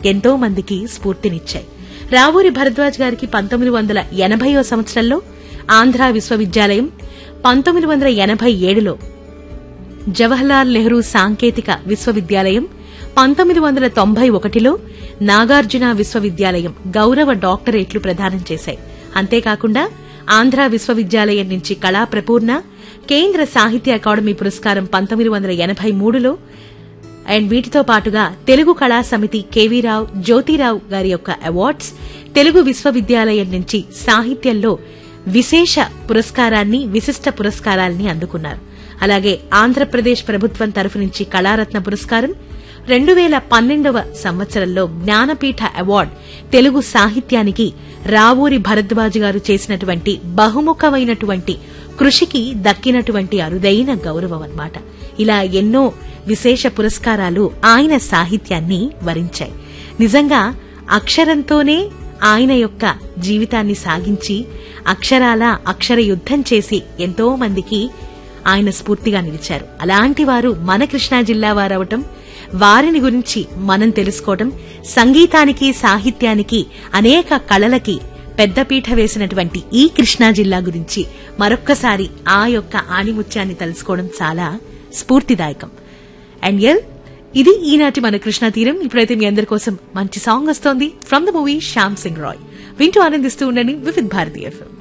ఎంతో మందికి స్ఫూర్తినిచ్చాయి రావూరి భరద్వాజ్ గారికి పంతొమ్మిది వందల ఎనభైవ సంవత్సరంలో ఆంధ్ర విశ్వవిద్యాలయం పంతొమ్మిది వందల ఎనభై ఏడులో జవహర్లాల్ నెహ్రూ సాంకేతిక విశ్వవిద్యాలయం పంతొమ్మిది వందల తొంభై ఒకటిలో నాగార్జున విశ్వవిద్యాలయం గౌరవ డాక్టరేట్లు ప్రదానం చేశాయి అంతేకాకుండా ఆంధ్ర విశ్వవిద్యాలయం నుంచి కళా ప్రపూర్ణ కేంద్ర సాహిత్య అకాడమీ పురస్కారం పంతొమ్మిది వందల ఎనభై మూడులో అండ్ వీటితో పాటుగా తెలుగు కళా సమితి కేవీరావు జ్యోతిరావు గారి యొక్క అవార్డ్స్ తెలుగు విశ్వవిద్యాలయం నుంచి సాహిత్యంలో విశేష పురస్కారాన్ని విశిష్ట పురస్కారాల్ని అందుకున్నారు అలాగే ఆంధ్రప్రదేశ్ ప్రభుత్వం తరఫు నుంచి కళారత్న పురస్కారం రెండు వేల పన్నెండవ సంవత్సరంలో జ్ఞానపీఠ అవార్డు తెలుగు సాహిత్యానికి రావూరి భరద్వాజ్ గారు చేసినటువంటి బహుముఖమైనటువంటి కృషికి దక్కినటువంటి అరుదైన గౌరవం అన్నమాట ఇలా ఎన్నో విశేష పురస్కారాలు ఆయన సాహిత్యాన్ని వరించాయి నిజంగా అక్షరంతోనే ఆయన యొక్క జీవితాన్ని సాగించి అక్షరాల అక్షర యుద్ధం చేసి ఎంతో మందికి ఆయన స్ఫూర్తిగా నిలిచారు అలాంటి వారు మన కృష్ణా జిల్లా వారవటం వారిని గురించి మనం తెలుసుకోవటం సంగీతానికి సాహిత్యానికి అనేక కళలకి పెద్దపీఠ వేసినటువంటి ఈ కృష్ణా జిల్లా గురించి మరొక్కసారి ఆ యొక్క ఆణిముత్యాన్ని తెలుసుకోవడం చాలా స్ఫూర్తిదాయకం అండ్ ఎల్ ఇది ఈనాటి మన కృష్ణా తీరం ఇప్పుడైతే మీ అందరి కోసం మంచి సాంగ్ వస్తోంది from the movie Shyam Singh Roy వింటూ ఆనందిస్తూ ఉండండి వివిధ్ భారతీయ ఎఫ్ఎం